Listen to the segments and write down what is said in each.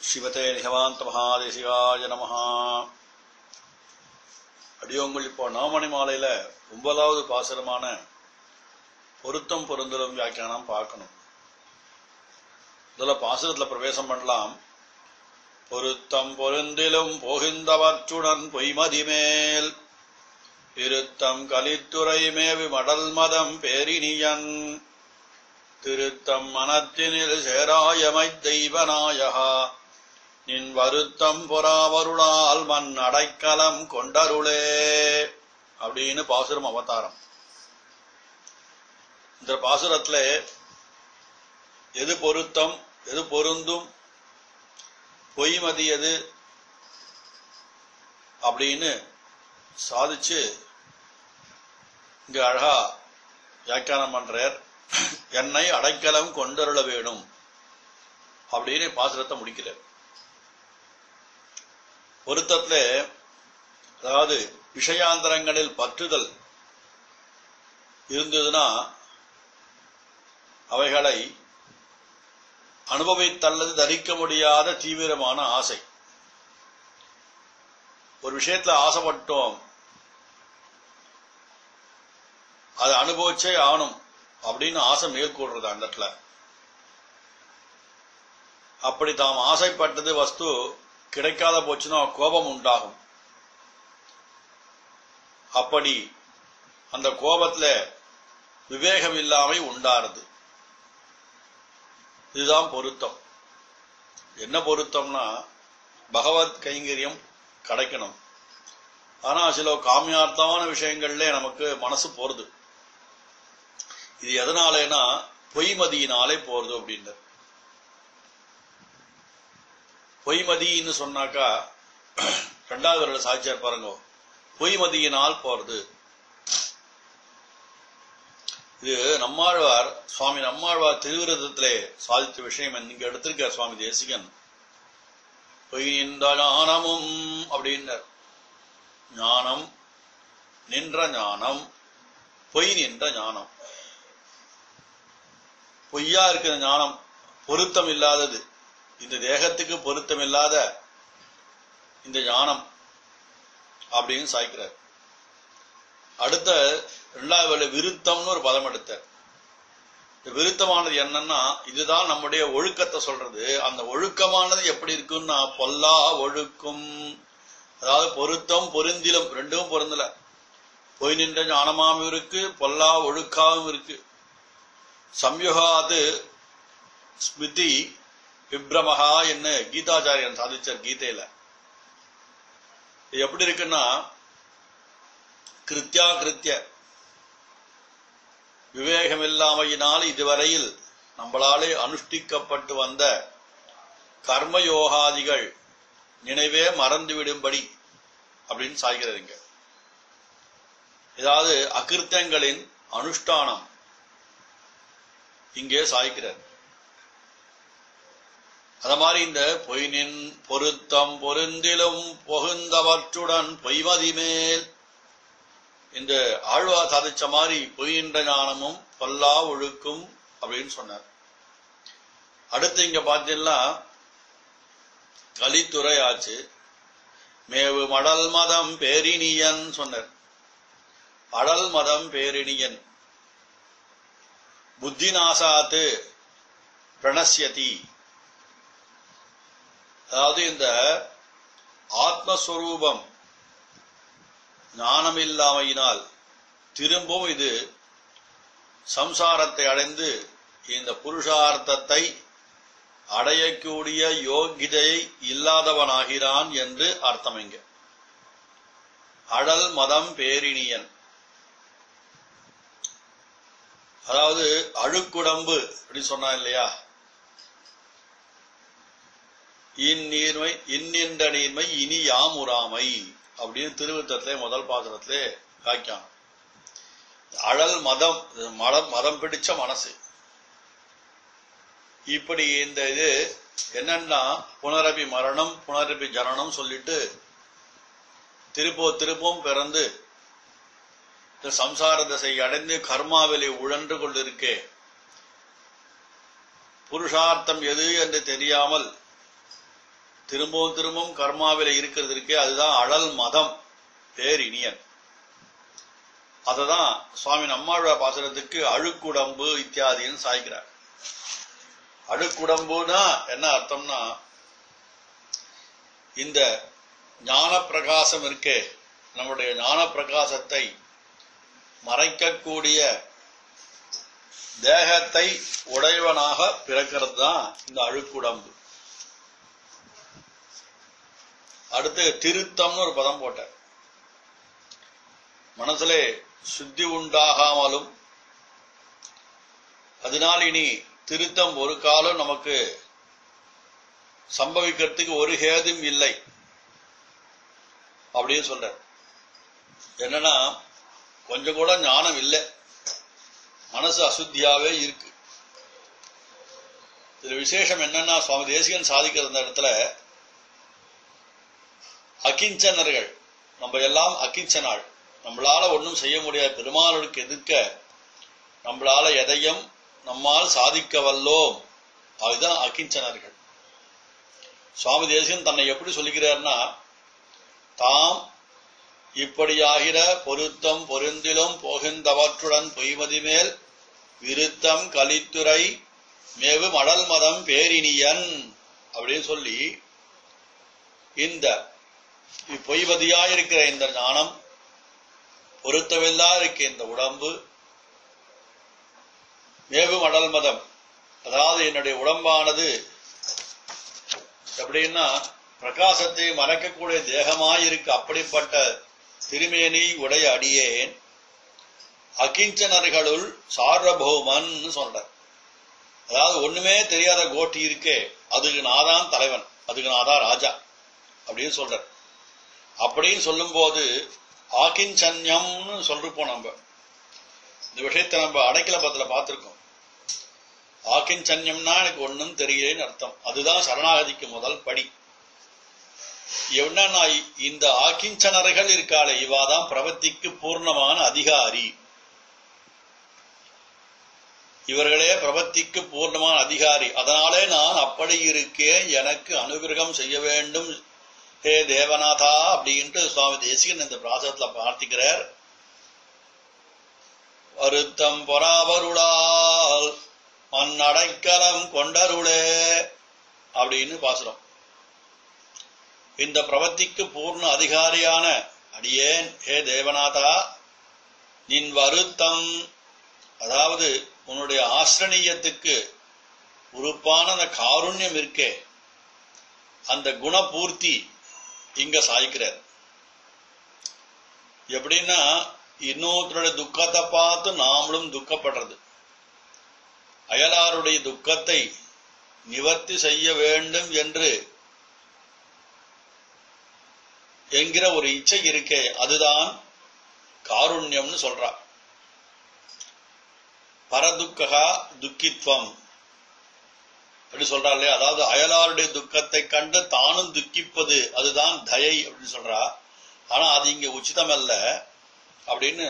சிவதே நிகவாந்த மகாதேசிகாய நமஹ அடியோங்கள் இப்போ நவமணி மாலையில ஒன்பதாவது பாசுரமான பொருத்தம் பொருந்தலும் வியாக்கியானம் பார்க்கணும் இதுல பாசுரத்துல பிரவேசம் பண்ணலாம் பொருத்தம் பொருந்திலும் போகின்றவற்றுடன் பொய்மதி மேல் இருத்தம் கலித்துறை மேவி மடல் மதம் பேரினியன் திருத்தம் மனத்தினில் சேராயமை தெய்வநாயகா நின் வருத்தம் பொறாவருளால் மண் அடைக்கலம் கொண்டருளே அப்படின்னு பாசுரம் அவதாரம் இந்த பாசுரத்துல எது பொருத்தம் எது பொருந்தும் பொய்மதி எது அப்படின்னு சாதிச்சு இங்க அழகா வியாக்கியானம் பண்றார் என்னை அடைக்கலம் கொண்டருள வேணும் அப்படின்னு பாசுரத்தை முடிக்கிறார் பொருத்தத்துல அதாவது விஷயாந்தரங்களில் பற்றுதல் இருந்ததுன்னா அவைகளை அனுபவித்தல்லது தரிக்க முடியாத தீவிரமான ஆசை ஒரு விஷயத்துல ஆசைப்பட்டோம் அதை அனுபவிச்சே ஆகணும் அப்படின்னு ஆசை மேற்கொள்றது அந்த இடத்துல அப்படி தாம் ஆசைப்பட்டது வஸ்து கிடைக்காத போச்சுன்னா கோபம் உண்டாகும் அப்படி அந்த கோபத்துல விவேகம் இல்லாமை உண்டாருது இதுதான் பொருத்தம் என்ன பொருத்தம்னா பகவத் கைங்கரியம் கிடைக்கணும் ஆனா சில காமியார்த்தமான விஷயங்கள்ல நமக்கு மனசு போறது இது எதனாலேனா பொய்மதியினாலே போறது அப்படின்னு பொய்மதின்னு சொன்னாக்கா ரெண்டாவது வருட சாட்சியார் பாருங்க பொய்மதியினால் போறது இது நம்மாழ்வார் சுவாமி நம்மாழ்வார் திருவிரதத்திலே சாதித்த விஷயம் நீங்க எடுத்திருக்கார் சுவாமி தேசிகன் பொய் நின்ற ஞானமும் அப்படின்னர் ஞானம் நின்ற ஞானம் பொய் நின்ற ஞானம் பொய்யா இருக்கிற ஞானம் பொருத்தம் இல்லாதது இந்த தேகத்துக்கு பொருத்தம் இல்லாத இந்த ஞானம் அப்படின்னு சாய்க்கிறார் அடுத்த ரெண்டாவது விருத்தம்னு ஒரு பதம் எடுத்தார் இந்த விருத்தமானது என்னன்னா இதுதான் நம்முடைய ஒழுக்கத்தை சொல்றது அந்த ஒழுக்கமானது எப்படி இருக்குன்னா பொல்லா ஒழுக்கும் அதாவது பொருத்தம் பொருந்திலும் ரெண்டும் பொருந்தல பொய் நின்ற ஞானமாவும் இருக்கு பொல்லா ஒழுக்காவும் இருக்கு சம்யுகாது ஸ்மிருதி விப்ரமஹா என்ன கீதாச்சாரியன் சாதிச்சார் கீதையில இது எப்படி இருக்குன்னா கிருத்தியா கிருத்திய விவேகமில்லாமையினால் இதுவரையில் நம்மளாலே அனுஷ்டிக்கப்பட்டு வந்த கர்மயோகாதிகள் நினைவே மறந்துவிடும்படி அப்படின்னு சாய்கிறதுங்க ஏதாவது அகிருத்தங்களின் அனுஷ்டானம் இங்கே சாய்க்கிறார் அத மாதிரி இந்த பொய்னின் பொருத்தம் பொருந்திலும் பொகுந்தவற்றுடன் பொய்மதி மேல் இந்த ஆழ்வா சாதிச்ச மாதிரி பொய்யின்ற ஞானமும் பொல்லா ஒழுக்கும் அப்படின்னு சொன்னார் அடுத்து இங்க பார்த்தீங்கன்னா கலித்துறை ஆச்சு மேவு மடல் மதம் பேரினியன் சொன்னார் அடல் மதம் பேரினியன் புத்திநாசாத்து பிரணசியதி அதாவது இந்த ஆத்மஸ்வரூபம் ஞானமில்லாமையினால் திரும்பவும் இது சம்சாரத்தை அடைந்து இந்த புருஷார்த்தத்தை அடையக்கூடிய யோகிதையை இல்லாதவனாகிறான் என்று அர்த்தம் இங்க அடல் மதம் பேரினியன் அதாவது அழுக்குடம்பு அப்படின்னு சொன்னா இல்லையா இந்நீர்மை இன்னின்ற நீர்மை இனி யாமுறாமை அப்படின்னு திருவித்தத்திலே முதல் பாசுரத்திலே காய்க்கான் அழல் மதம் மதம் மதம் பிடிச்ச மனசு இப்படி இந்த இது என்னன்னா புனரபி மரணம் புனரபி ஜனனம் சொல்லிட்டு திருப்போ திருப்பவும் பிறந்து இந்த சம்சார தசை அடைந்து கர்மாவிலே உழன்று கொண்டிருக்கே புருஷார்த்தம் எது என்று தெரியாமல் திரும்பவும் திரும்பவும் கர்மாவில இருக்கிறது இருக்கே அதுதான் அழல் மதம் பேரினியன் அததான் சுவாமி நம்மாழ்வார் பாசுரத்துக்கு அழுக்குடம்பு இத்தியாதின்னு சாய்க்கிறார் அழுக்குடம்புனா என்ன அர்த்தம்னா இந்த ஞான பிரகாசம் இருக்கே நம்முடைய ஞான பிரகாசத்தை மறைக்கக்கூடிய தேகத்தை உடையவனாக பிறக்கிறது தான் இந்த அழுக்குடம்பு அடுத்து திருத்தம்னு ஒரு பதம் போட்டார் மனசுலே சுத்தி உண்டாகாமலும் அதனால் இனி திருத்தம் ஒரு காலம் நமக்கு சம்பவிக்கிறதுக்கு ஒரு ஹேதும் இல்லை அப்படின்னு சொல்ற என்னன்னா கொஞ்சம் கூட ஞானம் இல்லை மனசு அசுத்தியாவே இருக்கு இதுல விசேஷம் என்னன்னா சுவாமி தேசிகன் சாதிக்கிற இந்த இடத்துல அகிஞ்சனர்கள் நம்ம எல்லாம் அகிஞ்சனாள் நம்மளால ஒன்றும் செய்ய முடியாத பெருமாளுக்கு எதிர்க்க நம்மளால எதையும் நம்மால் சாதிக்க வல்லோம் அதுதான் அகிஞ்சனர்கள் சுவாமி தேசிகன் தன்னை எப்படி சொல்லுகிறார்னா தாம் இப்படியாகிற பொருத்தம் பொருந்திலும் போகின்றவற்றுடன் பொய்மதி மேல் விருத்தம் கலித்துறை மேவு மடல் மதம் பேரினியன் அப்படின்னு சொல்லி இந்த பொய்வதியாயிருக்கிற இந்த ஞானம் பொருத்தமில்லா இருக்க இந்த உடம்பு மேவு மடல் மதம் அதாவது என்னுடைய உடம்பானது எப்படின்னா பிரகாசத்தை மறைக்கக்கூடிய தேகமாயிருக்கு அப்படிப்பட்ட திருமேனி உடைய அடியேன் அகிஞ்சனர்களுள் சார்வபௌமன் சொல்ற அதாவது ஒண்ணுமே தெரியாத கோட்டி இருக்கே அதுக்கு நாதான் தலைவன் அதுக்கு நாதான் ராஜா அப்படின்னு சொல்ற அப்படின்னு சொல்லும்போது ஆகிஞ்சன்யம்னு சொல்லிருப்போம் நம்ம இந்த விஷயத்தை நம்ம அடைக்கல பத்துல பார்த்திருக்கோம் ஆக்கிஞ்சன்யம்னா எனக்கு ஒன்னும் தெரியலேன்னு அர்த்தம் அதுதான் சரணாகதிக்கு முதல் படி என்னன்னா இந்த ஆக்கிஞ்சனர்கள் இருக்காளே இவாதான் பிரபத்திக்கு பூர்ணமான அதிகாரி இவர்களே பிரபத்திக்கு பூர்ணமான அதிகாரி அதனாலே நான் அப்படி இருக்கேன் எனக்கு அனுகிரகம் செய்ய வேண்டும் ஹே தேவநாதா அப்படின்ட்டு சுவாமி தேசிகன் இந்த பிராசத்துல பிரார்த்திக்கிறார் வருத்தம் பொறாவருளால் மண்ணடைக்கலம் கொண்டருளே அப்படின்னு பாசுறோம் இந்த பிரவத்திக்கு பூர்ண அதிகாரியான அடியேன் ஹே தேவநாதா நின் வருத்தம் அதாவது உன்னுடைய ஆசிரணியத்துக்கு உறுப்பான அந்த காருண்யம் இருக்கே அந்த குணபூர்த்தி இங்க சாய்க்கிறார் எப்படின்னா இன்னொருத்தருடைய துக்கத்தை பார்த்து நாமளும் துக்கப்படுறது அயலாருடைய துக்கத்தை நிவர்த்தி செய்ய வேண்டும் என்று என்கிற ஒரு இச்சை இருக்கே அதுதான் காருண்யம்னு சொல்றா பரதுக்ககா துக்கித்வம் அப்படி சொல்றா இல்லையா அதாவது அயலாருடைய துக்கத்தை கண்டு தானும் துக்கிப்பது அதுதான் தயை அப்படின்னு சொல்றா ஆனா அது இங்க உச்சிதம் அல்ல அப்படின்னு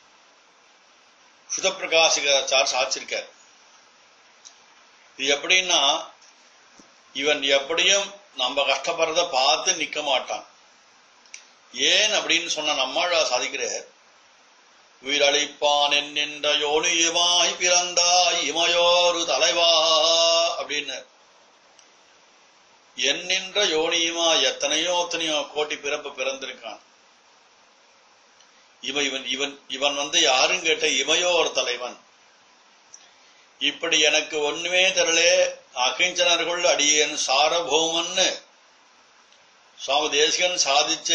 சுதப்பிரகாசிகாச்சார் சாச்சிருக்கார் இது எப்படின்னா இவன் எப்படியும் நம்ம கஷ்டப்படுறத பார்த்து நிக்க மாட்டான் ஏன் அப்படின்னு சொன்ன நம்மாழா சாதிக்கிற உயிரளிப்பான் என்னென்ற யோனியுமாய் பிறந்தாய் இமையோரு தலைவா அப்படின்னு என்னென்ற யோனியுமா எத்தனையோ எத்தனையோ கோட்டி பிறப்பு பிறந்திருக்கான் இவன் இவன் இவன் இவன் வந்து யாரும் கேட்ட இமையோர் தலைவன் இப்படி எனக்கு ஒண்ணுமே தரலே அகிஞ்சனர்கள் அடியேன் சாரபௌமன்னு சுவாமி தேசிகன் சாதிச்சு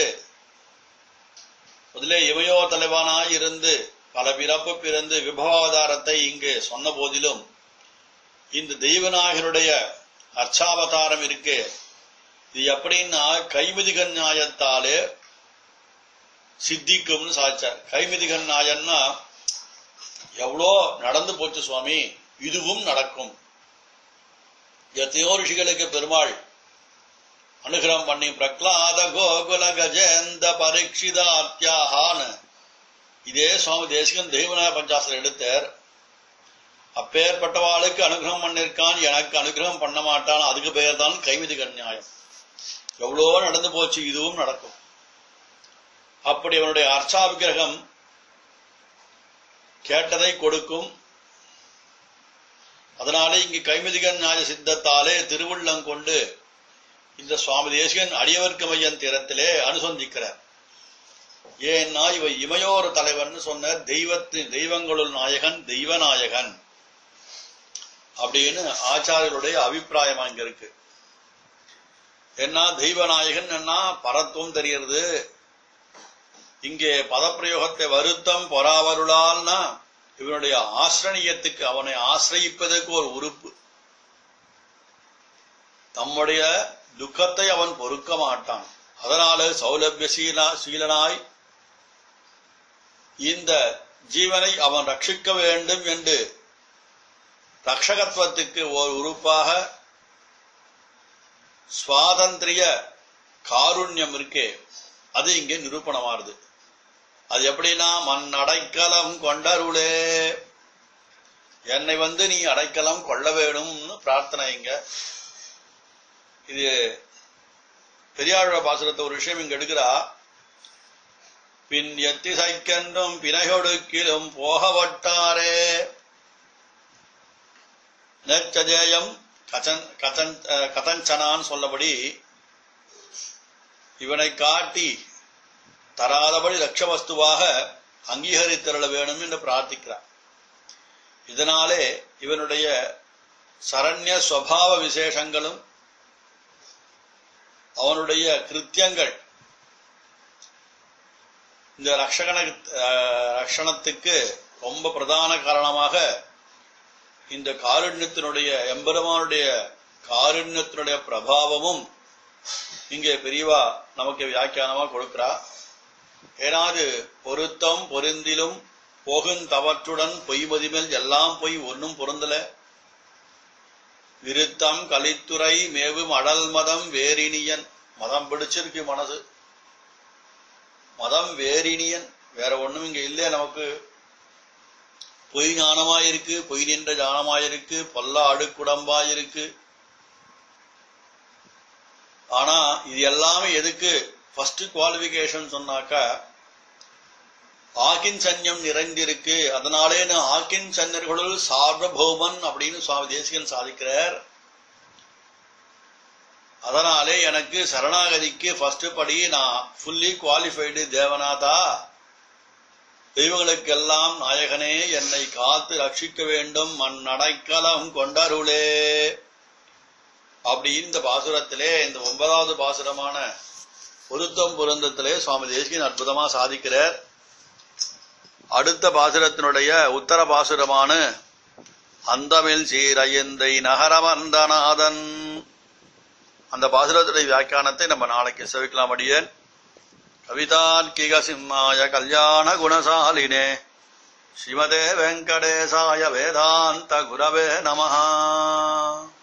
முதலே இமையோ தலைவனாய் இருந்து பல பிறப்பு பிறந்து விபவாதாரத்தை இங்கு சொன்ன போதிலும் இந்த தெய்வநாயகருடைய அர்ச்சாவதாரம் இருக்கு இது எப்படின்னா கைமிதிகன் நியாயத்தாலே சித்திக்கும்னு சாச்சார் கைமிதிகன் நியாயம்னா எவ்வளோ நடந்து போச்சு சுவாமி இதுவும் நடக்கும் எத்தனையோ ரிஷிகளுக்கு பெருமாள் அனுகிரகம் பண்ணி பிரக்லாத கோகுல கஜேந்த பரீட்சிதாத்யாகான்னு இதே சுவாமி தேசிகன் தெய்வநாய பஞ்சாசர் எடுத்தார் அப்பேற்பட்டவாளுக்கு அனுகிரகம் பண்ணிருக்கான் எனக்கு அனுகிரகம் பண்ண மாட்டான் அதுக்கு பெயர் தான் கைவிதி கன்னியாயம் எவ்வளோ நடந்து போச்சு இதுவும் நடக்கும் அப்படி அவனுடைய அர்ச்சா விக்கிரகம் கேட்டதை கொடுக்கும் அதனாலே இங்கு கைமிதிகன் நியாய சித்தத்தாலே திருவுள்ளம் கொண்டு இந்த சுவாமி தேசிகன் அடியவர்க்கு மையன் தீரத்திலே அனுசந்திக்கிறார் ஏன்னா இவ இமையோர் தலைவன் சொன்ன தெய்வத்தின் தெய்வங்களுள் நாயகன் தெய்வநாயகன் அப்படின்னு ஆச்சாரியருடைய அபிப்பிராயம் அங்க இருக்கு என்ன தெய்வநாயகன் என்ன பரத்துவம் தெரியறது இங்கே பதப்பிரயோகத்தை வருத்தம் பொறாவருளால்னா இவனுடைய ஆசிரணியத்துக்கு அவனை ஆசிரயிப்பதற்கு ஒரு உறுப்பு தம்முடைய துக்கத்தை அவன் பொறுக்க மாட்டான் அதனால சௌலபிய சீலா சீலனாய் இந்த ஜீவனை அவன் ரட்சிக்க வேண்டும் என்று ரக்ஷகத்துவத்துக்கு ஒரு உறுப்பாக சுவாதந்திரிய காருண்யம் இருக்கே அது இங்கே நிரூபணமாறுது அது எப்படின்னா மண் அடைக்கலம் கொண்டருளே என்னை வந்து நீ அடைக்கலம் கொள்ள வேணும்னு பிரார்த்தனை இங்க இது பெரியாழ பாசுரத்தை ஒரு விஷயம் இங்க எடுக்கிறா பின் எத்திசைக்கென்றும் பிணைகொடுக்கிலும் போகவட்டாரே நெச்சஜேயம் கச்சன் கதன் கதஞ்சனான் சொல்லபடி இவனை காட்டி தராதபடி லட்சவஸ்துவாக அங்கீகரித்தருள வேணும் என்று பிரார்த்திக்கிறார் இதனாலே இவனுடைய சரண்ய ஸ்வபாவ விசேஷங்களும் அவனுடைய கிருத்தியங்கள் இந்த ரக்ஷகன ரக்ஷணத்துக்கு ரொம்ப பிரதான காரணமாக இந்த காருண்யத்தினுடைய எம்பெருமானுடைய காருண்யத்தினுடைய பிரபாவமும் இங்கே பெரியவா நமக்கு வியாக்கியானமா கொடுக்கிறா ஏன்னா அது பொருத்தம் பொருந்திலும் போகுந்தவற்றுடன் பொய்மதிமேல் எல்லாம் பொய் ஒன்னும் பொருந்தல விருத்தம் கலித்துறை மேவும் அடல் மதம் வேரினியன் மதம் பிடிச்சிருக்கு மனசு மதம் வேரினியன் வேற ஒண்ணும் இங்க இல்லையே நமக்கு பொய் ஞானமாயிருக்கு பொய் நின்ற ஞானமாயிருக்கு பொல்லா அடுக்குடம்பாயிருக்கு ஆனா இது எல்லாமே எதுக்கு ஃபர்ஸ்ட் குவாலிபிகேஷன் சொன்னாக்கா ஆக்கின் சன்யம் நிறைந்திருக்கு அதனாலே நான் ஆக்கின் சன்னர்களுள் சார்வபௌமன் அப்படின்னு சுவாமி தேசிகன் சாதிக்கிறார் அதனாலே எனக்கு சரணாகதிக்கு ஃபர்ஸ்ட் படி நான் ஃபுல்லி குவாலிஃபைடு தேவநாதா தெய்வங்களுக்கெல்லாம் நாயகனே என்னை காத்து ரட்சிக்க வேண்டும் மண் அடைக்கலம் கொண்டருளே அப்படி இந்த பாசுரத்திலே இந்த ஒன்பதாவது பாசுரமான பொருத்தம் பொருந்தத்திலே சுவாமி தேசிகன் அற்புதமா சாதிக்கிறார் அடுத்த பாசுரத்தினுடைய உத்தர பாசுரமான அந்தமில் சீரையந்தை நகரமர்ந்தநாதன் அந்த பாசுரத்துடைய வியாக்கியானத்தை நம்ம நாளைக்கு செவிக்கலாம் அடியேன் கவிதார்க்கிக சிம்மாய கல்யாண குணசாலினே ஸ்ரீமதே வெங்கடேசாய வேதாந்த குரவே நமஹா